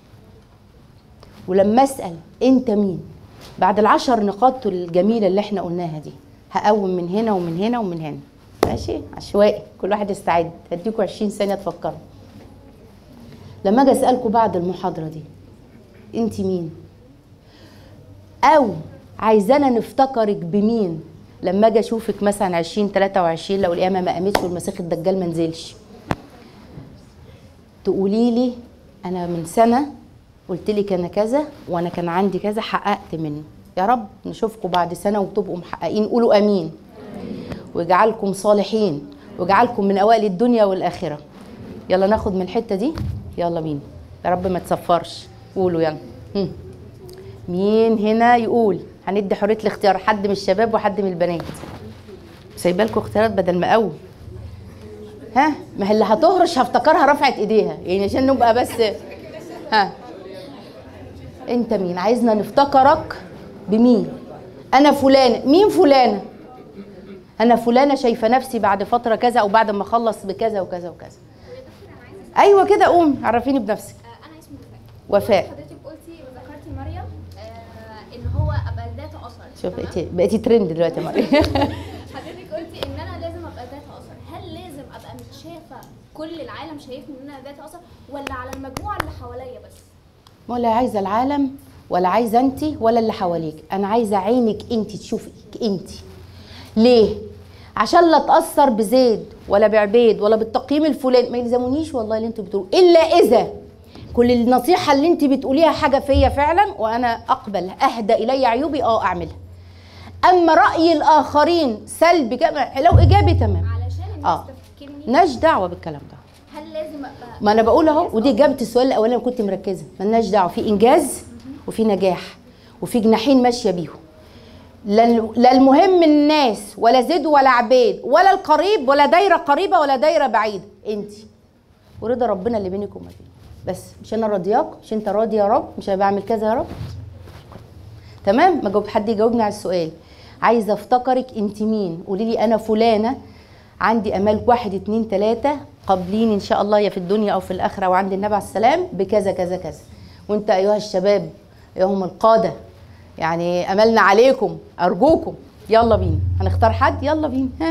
ولما اسال انت مين بعد العشر نقاط الجميله اللي احنا قلناها دي هقوم من هنا ومن هنا ومن هنا ماشي عشوائي كل واحد يستعد هديكوا 20 ثانيه تفكروا لما اجي اسالكم بعد المحاضره دي انت مين او عايزانا نفتكرك بمين لما اجي اشوفك مثلا 20 23 لو القيامه ما قامتش والمسيح الدجال ما نزلش تقولي لي انا من سنه قلت لك انا كذا وانا كان عندي كذا حققت منه يا رب نشوفكم بعد سنه وتبقوا محققين قولوا امين ويجعلكم صالحين ويجعلكم من اوائل الدنيا والاخره يلا ناخد من الحته دي يلا مين يا رب ما تصفرش قولوا يلا هم. مين هنا يقول هندي حريه الاختيار حد من الشباب وحد من البنات سايبه لكم اختيارات بدل ما قوي ها ما هي اللي هتهرش هفتكرها رفعت ايديها يعني عشان نبقى بس ها انت مين عايزنا نفتكرك بمين انا فلانه مين فلانه انا فلانه شايفه نفسي بعد فتره كذا او بعد ما اخلص بكذا وكذا وكذا ايوه كده قوم عرفيني بنفسك انا اسمي وفاء وفاء حضرتك قلتي وذكرتي مريم آه ان هو ابقى ذات اثر شوف تمام؟ بقيتي بقيتي ترند دلوقتي يا مريم حضرتك قلتي ان انا لازم ابقى ذات اثر هل لازم ابقى متشافه كل العالم شايفني ان انا ذات اثر ولا على المجموعه اللي حواليا بس ولا عايزه العالم ولا عايزه انت ولا اللي حواليك انا عايزه عينك انت تشوفك انت ليه عشان لا اتاثر بزيد ولا بعبيد ولا بالتقييم الفلاني ما يلزمونيش والله اللي انتوا بتقولوا الا اذا كل النصيحه اللي انت بتقوليها حاجه فيا فعلا وانا اقبل اهدى الي عيوبي اه اعملها اما راي الاخرين سلبي كما- لو ايجابي تمام علشان الناس اه تفكرني ملناش دعوه بالكلام ده هل لازم ابقى ما انا بقول اهو ودي اجابه السؤال الاولاني كنت مركزه ملناش دعوه في انجاز وفي نجاح وفي جناحين ماشيه بيهم لا ال- لا المهم الناس ولا زيد ولا عبيد ولا القريب ولا دايره قريبه ولا دايره بعيده انت ورضا ربنا اللي بينك وما بيني بس مش انا راضياك مش انت راضي يا رب مش انا بعمل كذا يا رب تمام ما جاوب حد يجاوبني على السؤال عايزه افتكرك انت مين قولي لي انا فلانه عندي امال واحد اتنين تلاته قابلين ان شاء الله يا في الدنيا او في الاخره وعند النبي عليه السلام بكذا كذا كذا وانت ايها الشباب ايهم القاده يعني املنا عليكم ارجوكم يلا بينا هنختار حد يلا بينا ها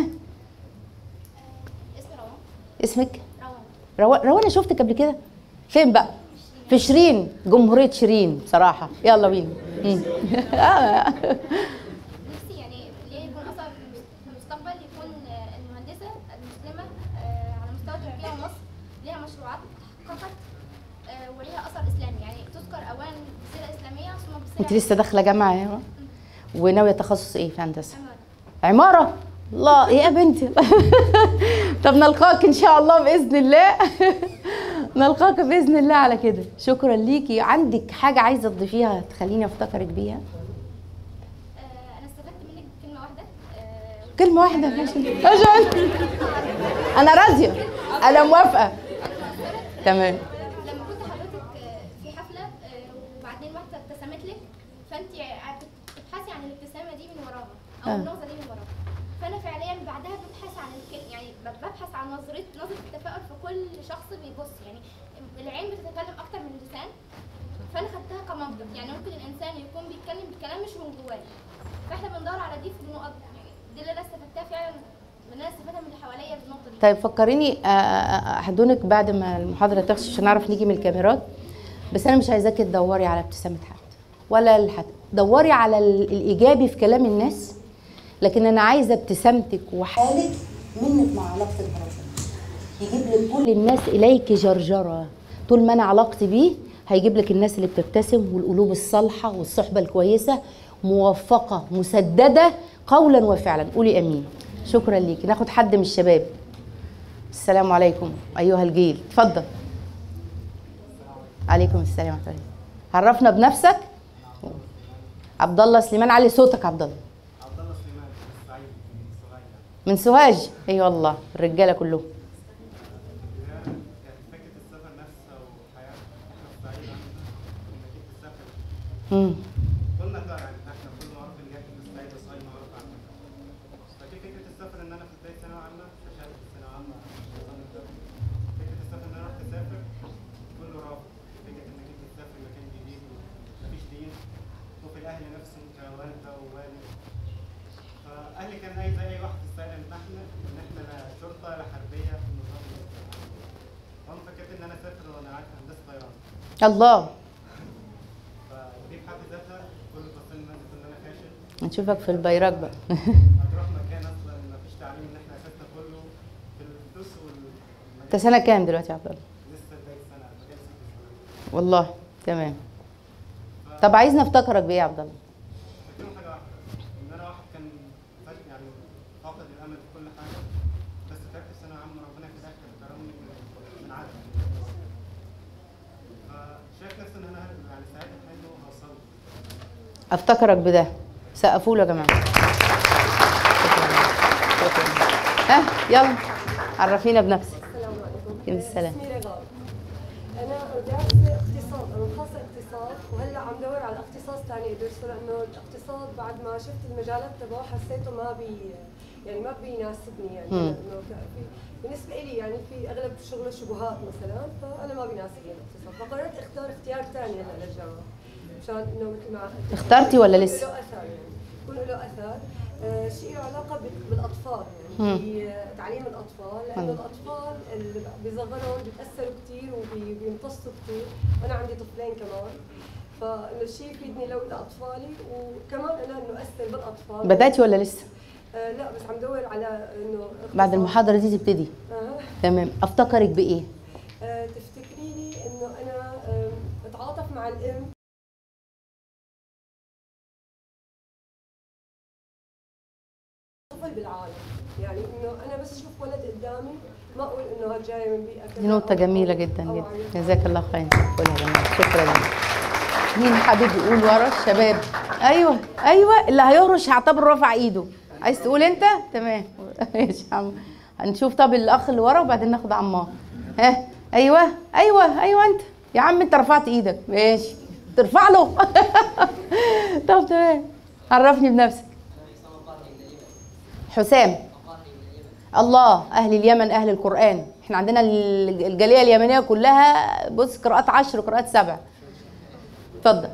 اسمي روان اسمك روان روان روان شفتك قبل كده فين بقى في شيرين جمهوريه شيرين بصراحه يلا بينا مم. آه. نفسي يعني ليه يكون اثر في المستقبل يكون آه، المهندسه المسلمه آه، على مستوى تركيا ومصر ليها مشروعات حققت آه، وليها اثر اسلامي يعني تذكر اولا بسيره اسلاميه ثم انت بسيره لسه داخله جامعه اهو وناويه تخصص ايه في هندسه عمارة. عماره الله يا بنتي طب نلقاك ان شاء الله باذن الله نلقاك باذن الله على كده شكرا ليكي عندك حاجه عايزه تضيفيها تخليني افتكرك بيها آه، انا استفدت منك كلمه واحده آه، كلمه واحده ماشي عشان انا راضيه انا موافقه تمام لما كنت حضرتك آه، في حفله آه، وبعدين واحده ابتسمت لك فانت ع- بتبحثي عن الابتسامه دي من وراها او آه. النظره دي من وراها فانا فعليا بعدها ببحث عن الكل يعني ب- ببحث عن نظره نظره التفاؤل في كل شخص بيبص يعني العين بتتكلم اكتر من اللسان فانا خدتها كمنطق يعني ممكن الانسان يكون بيتكلم بكلام مش من جواه فاحنا بندور على دي في النقط يعني دي اللي انا استفدتها فعلا من اللي انا استفدتها من اللي حواليا في النقطه دي طيب فكريني آه، آه، احضنك بعد ما المحاضره تخلص عشان نعرف نيجي من الكاميرات بس انا مش عايزاكي تدوري على ابتسامه حد ولا لحد دوري على ال- الايجابي في كلام الناس لكن انا عايزه ابتسامتك وحالك منك مع علاقتك بربنا يجيب لك كل الناس اليك جرجره طول ما انا علاقتي بيه هيجيب لك الناس اللي بتبتسم والقلوب الصالحه والصحبه الكويسه موفقه مسدده قولا وفعلا قولي امين شكرا ليكي ناخد حد من الشباب السلام عليكم ايها الجيل اتفضل عليكم السلام ورحمه الله عرفنا بنفسك عبد الله سليمان علي صوتك عبد الله عبد الله سليمان السعيد من سوهاج من سوهاج اي والله الرجاله كلهم يعني فكره السفر نفسها وحياه احنا السعيد انك انت تسافر امم كلنا كده يعني احنا كل معروف ان احنا السعيد والسعيد معروف عننا لكن فكره السفر ان انا في بدايه ثانويه عامه فشلت في ثانويه عامه نظام الدولة. فكره السفر ان انا رحت اسافر كله رافض فكره انك انت تسافر مكان جديد ومفيش دين شوف الاهل نفسهم كوالده ووالد فاهلي كان عايز اي واحد في السنه ان احنا ان احنا لا شرطه لا حربيه في النظام الاسلامي. وانا فكرت ان انا اسافر وانا عارف هندسه طيران الله نشوفك في البيراج بقى هتروح مكان اصلا ما فيش تعليم ان احنا اساسنا كله في الفلوس انت والمجال سنه كام دلوقتي يا عبد الله لسه بدايه سنه مجال ست سنين والله تمام طب عايزنا افتكرك بايه يا عبد الله فكرهم حاجه واحده ان انا واحد كان فات يعني فاقد الامل في كل حاجه بس تعبت في ثانويه عامه ربنا في الاخر كرمني من عدد فشايف نفسي ان انا يعني ساعتها حلو هوصل له. افتكرك بده سقفوا له يا جماعه شكراً. ها يلا عرفينا بنفسك السلام عليكم عليكم السلام. اسمي رغاب انا دارسه اقتصاد انا مخلصه اقتصاد وهلا عم دور على اختصاص ثاني ادرسه لانه الاقتصاد بعد ما شفت المجالات تبعه حسيته ما بي يعني ما بيناسبني يعني مم. انه ك- في- بالنسبه لي يعني في اغلب شغله شبهات مثلا فانا ما بيناسبني الاقتصاد فقررت اختار اختيار ثاني هلا للجامعه مشان انه مثل ما اخترتي ولا يكون لسه؟ له اثر يعني يكون له اثر آه، شيء له علاقه بال- بالاطفال مم. يعني في آه، تعليم الاطفال لانه مم. الاطفال اللي بصغرهم بيتاثروا كثير وبيمتصوا كثير وانا عندي طفلين كمان فانه الشيء يفيدني لو لاطفالي وكمان انا انه اثر بالاطفال بداتي ولا لسه آه لا بس عم دور على انه بعد اختصاص. المحاضره دي تبتدي آه. تمام افتكرك بايه آه تفتكريني انه انا آه اتعاطف مع الام طفل بالعالم يعني انه انا بس اشوف ولد قدامي ما اقول انه هاد جايه من بيئه كذا دي نقطه أو- جميله أو- جدا أو جدا عيلة. جزاك الله خير قولها يا جماعه شكرا مين حابب يقول ورا الشباب ايوه ايوه اللي هيهرش هعتبره رافع ايده عايز تقول انت تمام ماشي يا عم هنشوف طب الاخ اللي ورا وبعدين ناخد عمار ها ايوه ايوه ايوه انت يا عم انت رفعت ايدك ماشي ترفع له طب تمام عرفني بنفسك حسام الله اهل اليمن اهل القران احنا عندنا ال- الجاليه اليمنيه كلها بص قراءات عشر قراءات سبع اتفضل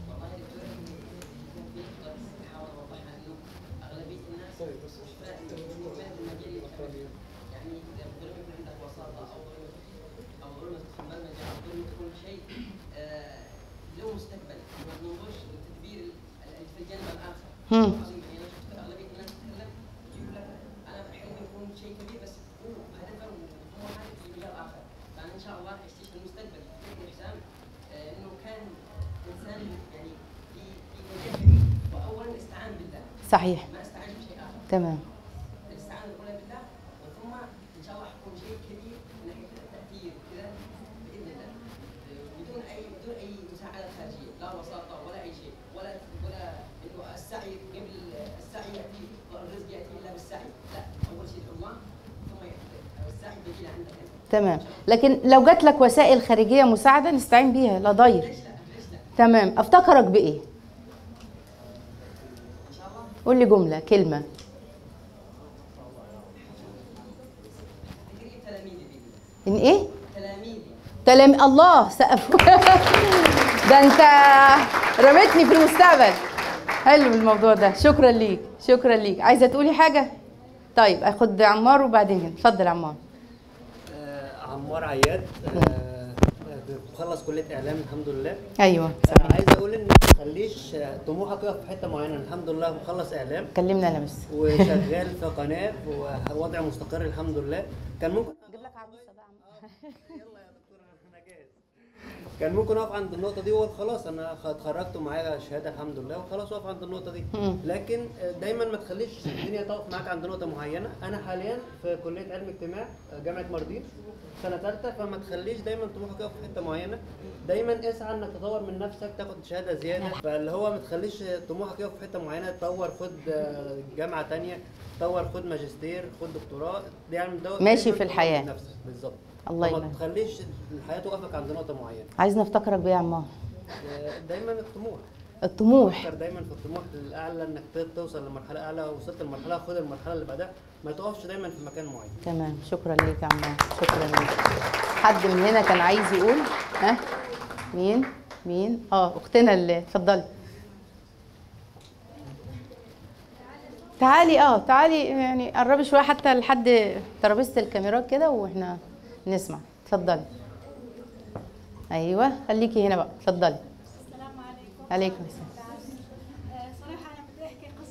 له مستقبل ما ننظرش للتدبير ال- في الجانب الاخر مم. يعني انا شفت اغلبيه الناس تتكلم يقول لك انا حلمي يكون شيء كبير بس هو هدفه وطموحاته في مجال اخر فانا ان شاء الله اعيش في المستقبل ابن حسام آه، انه كان انسان يعني في في مجال كبير واولا استعان بالله صحيح ما استعان بشيء اخر تمام الاستعانه الاولى بالله وثم ان شاء الله حيكون شيء كبير من ناحيه التاثير وكذا باذن الله بدون اي بدون اي مساعده خارجيه لا وساطه ولا اي شيء ولا ولا انه السعي قبل السعي ياتي الرزق ياتي الا بالسعي لا اول شيء الله ثم يأتي السعي بيجي عندك انت تمام لكن لو جات لك وسائل خارجيه مساعده نستعين بيها لا ضير ليش لا ليش لا تمام افتكرك بايه ان شاء الله قول لي جمله كلمه تقريبا تلاميذي باذن الله ان ايه تلاميذي تلام الله سقف ده انت رميتني في المستقبل حلو الموضوع ده شكرا ليك شكرا ليك عايزه تقولي حاجه طيب اخد عمار وبعدين هنا اتفضل يا عمار آه، عمار عياد آه، مخلص كليه اعلام الحمد لله ايوه آه، عايز اقول ان ما تخليش آه، طموحك يقف في حته معينه الحمد لله مخلص اعلام كلمنا انا بس وشغال في قناه ووضع مستقر الحمد لله كان ممكن اجيب لك عروسه بقى يلا يا دكتور انا جاهز كان ممكن اقف عند النقطه دي واقول خلاص انا اتخرجت ومعايا شهاده الحمد لله وخلاص اقف عند النقطه دي مم. لكن دايما ما تخليش الدنيا تقف معاك عند نقطه معينه انا حاليا في كليه علم اجتماع جامعه مردين سنه ثالثه فما تخليش دايما طموحك يقف في حته معينه دايما اسعى انك تطور من نفسك تاخد شهاده زياده فاللي هو ما تخليش طموحك يقف في حته معينه تطور خد آه، جامعه تانية طور خد ماجستير خد دكتوراه يعني ده ماشي دايماً في تطور الحياة. من نفسك بالظبط الله فما يبارك. تخليش الحياه توقفك عند نقطه معينه عايزنا نفتكرك بايه يا عمار دايما الطموح الطموح فكر دايما في الطموح الاعلى انك ت- توصل لمرحله اعلى وصلت لمرحله خد المرحله اللي بعدها ما تقفش دايما في مكان معين تمام شكرا ليك يا عمار شكرا ليك حد من هنا كان عايز يقول ها مين مين اه اختنا اللي اتفضلي تعالي اه تعالي يعني قربي شويه حتى لحد ترابيزه الكاميرات كده واحنا نسمع اتفضلي ايوه خليكي هنا بقى اتفضلي السلام عليكم عليكم السلام آه، صراحة أنا بدي أحكي قصة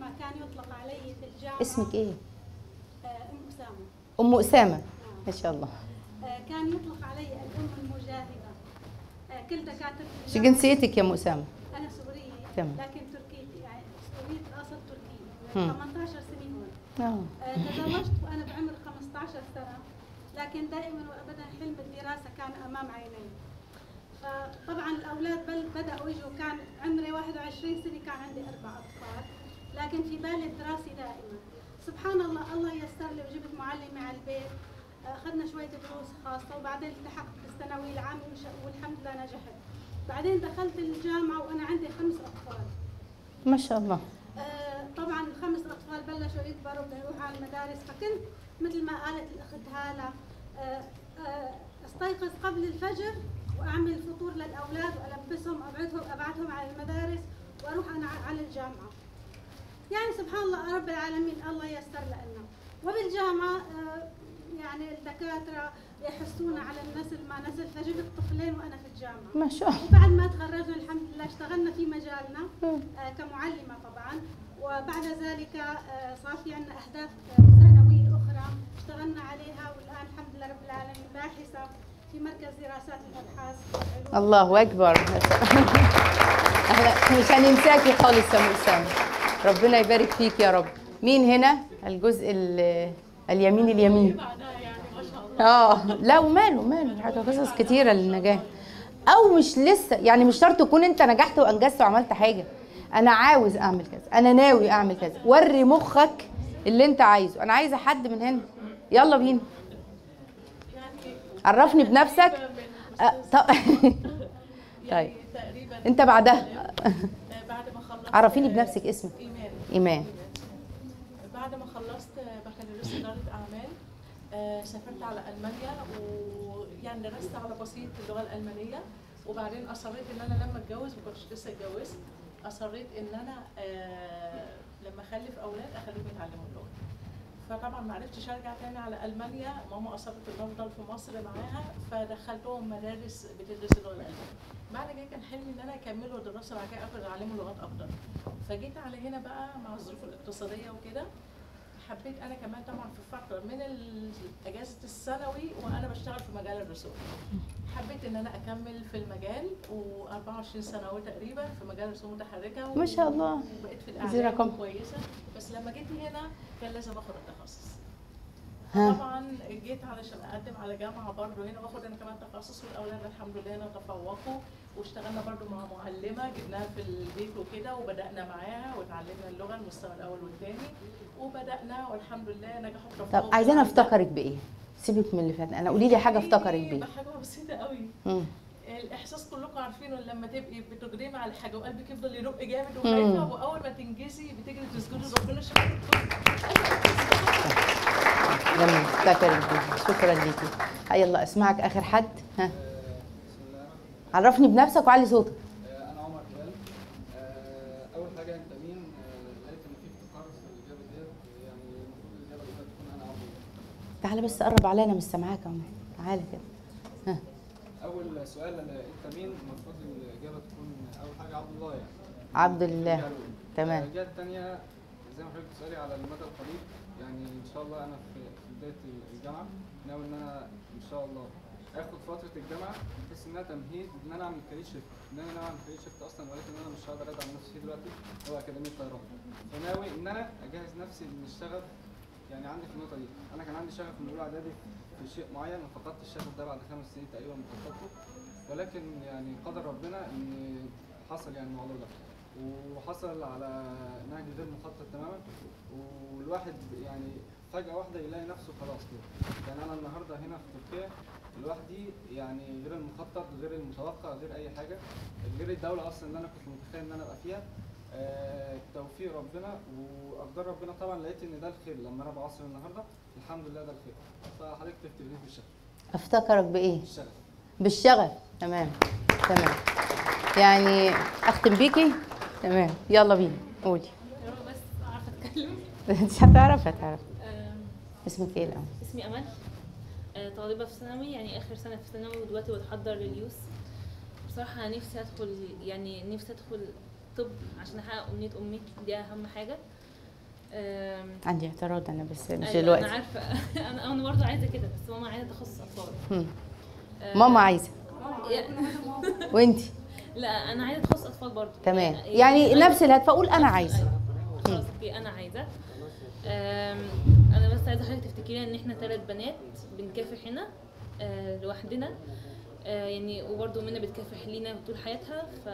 الجامعة كان يطلق علي في الجامعة اسمك ايه آه، أم أسامة ام اسامه ما شاء الله آه، كان يطلق علي الأم المجاهدة آه، كل دكاترة شو الجامعة جنسيتك يا ام اسامه أنا سورية تمام. لكن تركية يعني سورية الأصل تركية مم. 18 سنة هون اه آه، تزوجت وأنا بعمر 15 سنة لكن دائما وأبدا حلم الدراسة كان أمام عيني فطبعا الأولاد بل بدأوا يجوا كان عمري 21 سنة كان عندي أربع أطفال لكن في بالي الدراسة دائما سبحان الله الله يسر لي وجبت معلمة على البيت آه، أخذنا شوية دروس خاصة وبعدين التحقت بالثانوية العامة وش- والحمد لله نجحت بعدين دخلت الجامعة وأنا عندي خمس أطفال ما شاء الله آه، طبعا الخمس اطفال بلشوا يكبروا بدهم يروحوا على المدارس فكنت مثل ما قالت الاخت هاله آه، آه، استيقظ قبل الفجر واعمل فطور للاولاد والبسهم ابعدهم ابعثهم على المدارس واروح انا ع- على الجامعه يعني سبحان الله رب العالمين الله ييسر لنا وبالجامعه آه، يعني الدكاتره يحسون على النسل ما نسل فجبت طفلين وانا في الجامعه ما شاء الله وبعد ما تخرجنا الحمد لله اشتغلنا في مجالنا آه، كمعلمة طبعا وبعد ذلك آه، صار في عندنا أهداف آه، سنوية أخرى اشتغلنا عليها والآن الحمد لله رب العالمين باحثة في مركز دراسات الأبحاث والعلوم الله اكبر احنا مش هننساكي خالص يا ام اسامه ربنا يبارك فيك يا رب مين هنا الجزء ال- اليمين اليمين اه لا وماله ماله حاجه قصص كتيره للنجاح او مش لسه يعني مش شرط تكون انت نجحت وانجزت وعملت حاجه انا عاوز اعمل كذا انا ناوي اعمل كذا وري مخك اللي انت عايزه انا عايزه حد من هنا يلا بينا عرفني بنفسك أه، ط- طيب تقريبا انت بعدها بعد ما خلصت عرفيني بنفسك اسمك ايمان ايمان بعد ما خلصت بكالوريوس اداره اعمال آه، سافرت على المانيا ويعني درست على بسيط اللغه الالمانيه وبعدين اصريت ان انا لما اتجوز ما كنتش لسه اتجوزت اصريت ان انا آه، لما اخلف اولاد اخليهم يتعلموا اللغه فطبعا ما عرفتش ارجع تاني على المانيا ماما اصرت ان افضل في مصر معاها فدخلتهم مدارس بتدرس اللغه الالمانيه بعد كده كان حلمي ان انا اكملوا الدراسه بعد كده اخد اعلموا لغات افضل فجيت على هنا بقى مع الظروف الاقتصاديه وكده حبيت انا كمان طبعا في فتره من ال- اجازه الثانوي وانا بشتغل في مجال الرسوم حبيت ان انا اكمل في المجال و24 سنه اهو تقريبا في مجال الرسوم المتحركه ما شاء الله. وبقيت في دي الاعلام رقم. كويسه بس لما جيت هنا كان لازم اخد التخصص ها. طبعا جيت علشان اقدم على جامعه برضه هنا واخد انا كمان تخصص والاولاد الحمد لله هنا تفوقوا واشتغلنا برضه مع معلمه جبناها في البيت وكده وبدانا معاها وتعلمنا اللغه المستوى الاول والثاني وبدانا والحمد لله نجحوا طب تفوق عايزانا افتكرك بايه سيبك من اللي فات انا قولي لي حاجه افتكرك بيه بحاجه بسيطه قوي مم. الاحساس كلكم عارفينه لما تبقي بتجرمي على حاجه وقلبك يفضل يرق جامد وخايفه مم. واول ما تنجزي بتجري تسجدي ربنا شكرا جميل افتكرك بيه شكرا ليكي يلا اسمعك اخر حد ها بسم الله عرفني بنفسك وعلي صوتك آه، انا عمر هلال آه، اول حاجه انت مين آه، لقيت ان في افتقار في الاجابه ديت يعني المفروض الاجابه دي تكون انا عمر تعالى بس قرب عليا انا مش سامعاك يا عمر تعالى كده ها اول سؤال انا انت مين المفروض الاجابه تكون اول حاجه عبد الله يعني عبد الله تمام. الحاجه الثانيه زي ما حضرتك بتسالي على المدى القريب يعني ان شاء الله انا في في بدايه الجامعه ناوي ان انا ان شاء الله اخد فتره الجامعه بحيث انها تمهيد ان انا اعمل كارير شيفت ان انا ناوي اعمل كارير شيفت اصلا ولكن انا مش هقدر ادعم نفسي فيه دلوقتي هو اكاديميه طيران فناوي ان انا اجهز نفسي ان اشتغل يعني عندي في النقطه دي انا كان عندي شغف من اولى اعدادي في شيء معين وفقدت الشغف ده بعد خمس سنين تقريبا من فقدته ولكن يعني قدر ربنا ان حصل يعني الموضوع ده وحصل على نهج غير مخطط تماما والواحد يعني فجأة واحدة يلاقي نفسه خلاص كده يعني أنا النهاردة هنا في تركيا لوحدي يعني غير المخطط غير المتوقع غير أي حاجة غير الدولة أصلا اللي أنا كنت متخيل إن أنا أبقى فيها آه، توفيق ربنا وأقدار ربنا طبعا لقيت إن ده الخير لما أنا بعصر النهاردة الحمد لله ده الخير فحضرتك تفتكرني بالشغف افتكرك بايه بالشغف بالشغف تمام تمام يعني اختم بيكي تمام يلا بينا قولي يا رب بس عارفه اتكلم مش هتعرف هتعرف آم، اسمك ايه الاول اسمي امل آه، طالبه في ثانوي يعني اخر سنه في ثانوي ودلوقتي بتحضر لليوس بصراحه أنا نفسي ادخل يعني نفسي ادخل طب عشان احقق امنيه امي دي اهم حاجه آم، عندي اعتراض انا بس مش أيوة، دلوقتي انا عارفه انا انا برضه عايزه كده بس ماما عايزه تخصص اطفال مم. آه، ماما عايزه وانتي لا انا عايزه تخصص اطفال برضه تمام يعني نفس الهدف فاقول انا عايزه أيوة. خلاص اوكي انا عايزه آم، انا بس عايزه حضرتك تفتكري ان احنا ثلاث بنات بنكافح هنا آه، لوحدنا آه، يعني وبرضه منى بتكافح لينا طول حياتها ف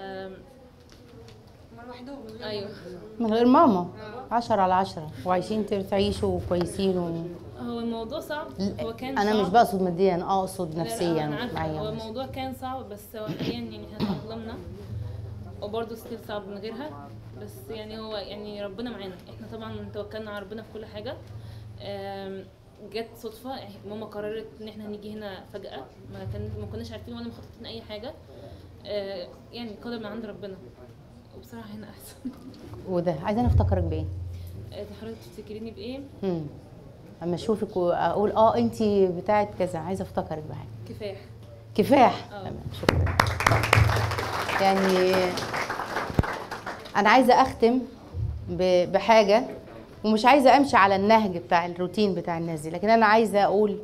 ايوه من غير ماما عشرة على عشرة وعايشين تعيشوا كويسين و... هو الموضوع صعب هو كان انا مش صعب. بقصد ماديا انا اقصد لا، لا، نفسيا أنا عارفة. هو معايا الموضوع كان صعب بس هو حاليا يعني احنا تأقلمنا وبرضه ستيل صعب من غيرها بس يعني هو يعني ربنا معانا احنا طبعا توكلنا على ربنا في كل حاجة آم، جت صدفة إح- ماما قررت ان احنا نيجي هنا فجأة ما كان ما كناش عارفين ولا مخططين اي حاجة آه، يعني قدر من عند ربنا وبصراحة هنا احسن وده عايزه انا افتكرك بايه آه، حضرتك تفتكريني بايه مم. اما اشوفك واقول اه انت بتاعت كذا عايزه افتكرك بحاجه كفاح كفاح اه. تمام شكرا يعني انا عايزه اختم ب- بحاجه ومش عايزه امشي على النهج بتاع الروتين بتاع الناس دي لكن انا عايزه اقول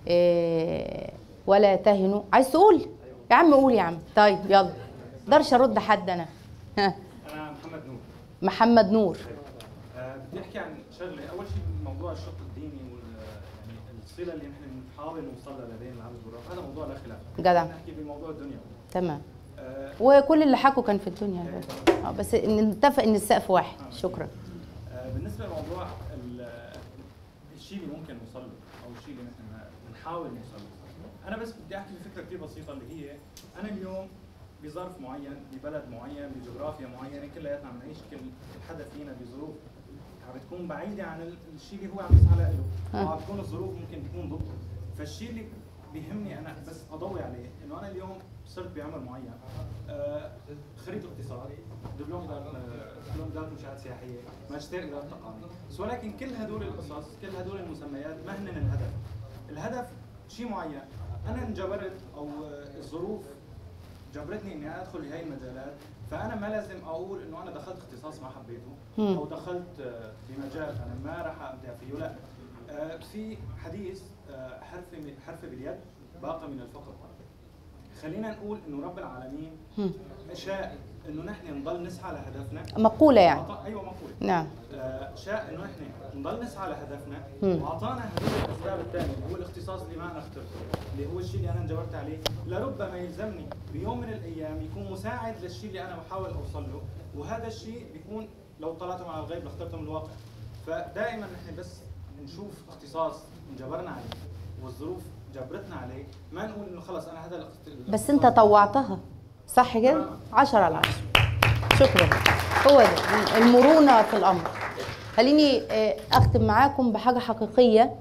إيه ولا تهنوا عايز تقول يا عم قول يا عم طيب يلا مقدرش ارد حد انا ها انا محمد نور محمد نور آه، بدي احكي عن شغله اول شيء موضوع الشق الديني وال يعني الصله اللي نحن بنحاول نوصلها لدين العبد والرب هذا موضوع لا خلاف جدع. نحكي بموضوع الدنيا تمام آه، وكل اللي حكوا كان في الدنيا اه بس إن نتفق ان السقف واحد شكرا آه، بالنسبه لموضوع ال- الشيء اللي ممكن نوصل له او الشيء اللي نحن بنحاول نوصل له انا بس بدي احكي بفكره كثير بسيطه اللي هي انا اليوم بظرف معين ببلد معين بجغرافيا معينه كلياتنا عم نعيش كل حدا فينا بظروف عم بتكون بعيده عن ال- الشيء اللي هو عم يسعى له آه. وعم تكون الظروف ممكن تكون ضده فالشيء اللي بيهمني انا بس اضوي عليه انه انا اليوم صرت بعمر معين آه، خريج اقتصاد دبلوم اداره آه، دبلوم اداره منشات سياحيه ماجستير اداره تقنيه بس ولكن كل هدول القصص كل هدول المسميات ما هن الهدف الهدف شيء معين انا انجبرت او آه، الظروف جبرتني اني ادخل بهي المجالات فانا ما لازم اقول انه انا دخلت اختصاص ما حبيته مم. او دخلت آه، بمجال انا ما راح ابدع فيه لا آه، في حديث آه، حرفه من- حرفه باليد باقه من الفقر خلينا نقول انه رب العالمين مم. شاء انه نحن نضل نسعى لهدفنا مقولة يعني. وأعطى- ايوه مقوله نعم آه، شاء انه نحن نضل نسعى لهدفنا مم. واعطانا هدول الاسباب الثانيه اللي هو الاختصاص اللي ما انا اخترته اللي هو الشيء اللي انا انجبرت عليه لربما يلزمني بيوم من الايام يكون مساعد للشيء اللي انا بحاول اوصل له وهذا الشيء بيكون لو طلعتم على الغيب لاخترتم الواقع فدائما نحن بس نشوف اختصاص انجبرنا عليه والظروف جبرتنا عليه ما نقول انه خلص انا هذا الاخت- بس انت طوعتها صح كده عشرة على عشرة شكرا هو ده المرونة في الأمر خليني آه، أختم معاكم بحاجة حقيقية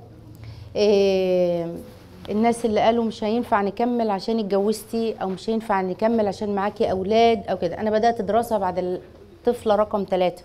آه، الناس اللي قالوا مش هينفع نكمل عشان اتجوزتي أو مش هينفع نكمل عشان معاكي أولاد أو كده أنا بدأت دراسة بعد الطفلة رقم ثلاثة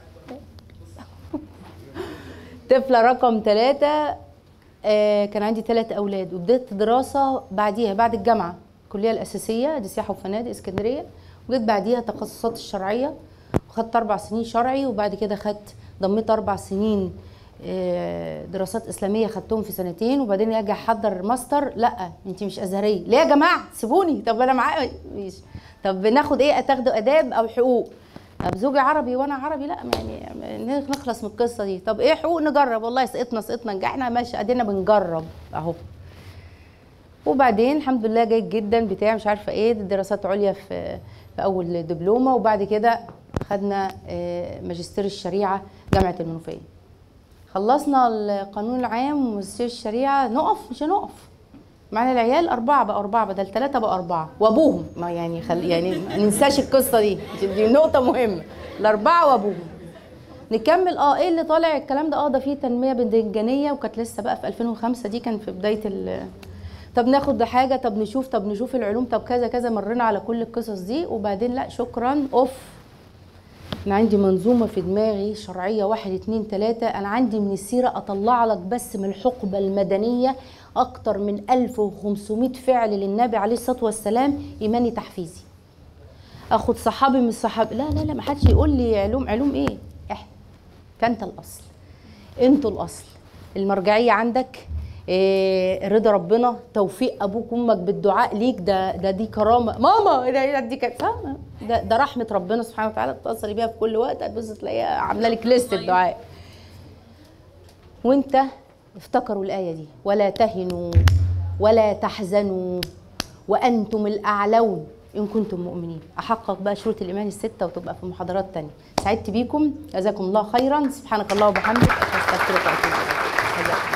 طفلة رقم ثلاثة آه، كان عندي ثلاث أولاد وبدأت دراسة بعديها بعد الجامعة الكلية الأساسية دي سياحة وفنادق اسكندرية وجيت بعديها تخصصات الشرعية وخدت أربع سنين شرعي وبعد كده خدت ضميت أربع سنين آه، دراسات إسلامية خدتهم في سنتين وبعدين أجي أحضر ماستر لا أنت مش أزهرية ليه يا جماعة سيبوني طب أنا معايا ماشي طب بناخد إيه تاخدوا آداب أو حقوق طب زوجي عربي وانا عربي لا يعني نخلص من القصه دي طب ايه حقوق نجرب والله سقطنا سقطنا نجحنا ماشي ادينا بنجرب اهو وبعدين الحمد لله جيد جدا بتاع مش عارفه ايه دراسات عليا في في اول دبلومه وبعد كده خدنا آه، ماجستير الشريعه جامعه المنوفيه خلصنا القانون العام وماجستير الشريعه نقف مش هنقف معانا العيال أربعة بقى أربعة بدل ثلاثة بقى أربعة وأبوهم ما يعني خل يعني ما ننساش القصة دي دي نقطة مهمة الأربعة وأبوهم نكمل اه ايه اللي طالع الكلام ده اه ده فيه تنميه بدنجانيه وكانت لسه بقى في 2005 دي كان في بدايه ال طب ناخد حاجه طب نشوف طب نشوف العلوم طب كذا كذا مرينا على كل القصص دي وبعدين لا شكرا اوف انا عندي منظومه في دماغي شرعيه واحد اتنين تلاته انا عندي من السيره اطلع لك بس من الحقبه المدنيه اكتر من 1500 فعل للنبي عليه الصلاه والسلام ايماني تحفيزي اخد صحابي من الصحابه لا لا لا ما حدش يقول لي علوم علوم ايه احنا فانت الاصل انتوا الاصل المرجعيه عندك إيه رضا ربنا توفيق ابوك وامك بالدعاء ليك ده ده دي كرامه ماما ده دي كانت فاهمة؟ ده, ده رحمه ربنا سبحانه وتعالى تتصلي بيها في كل وقت هتبص تلاقيها عامله لك ليست الدعاء وانت افتكروا الايه دي ولا تهنوا ولا تحزنوا وانتم الاعلون ان كنتم مؤمنين احقق بقى شروط الايمان السته وتبقى في محاضرات تانية سعدت بيكم جزاكم الله خيرا سبحانك الله وبحمدك استغفرك واتوب اليك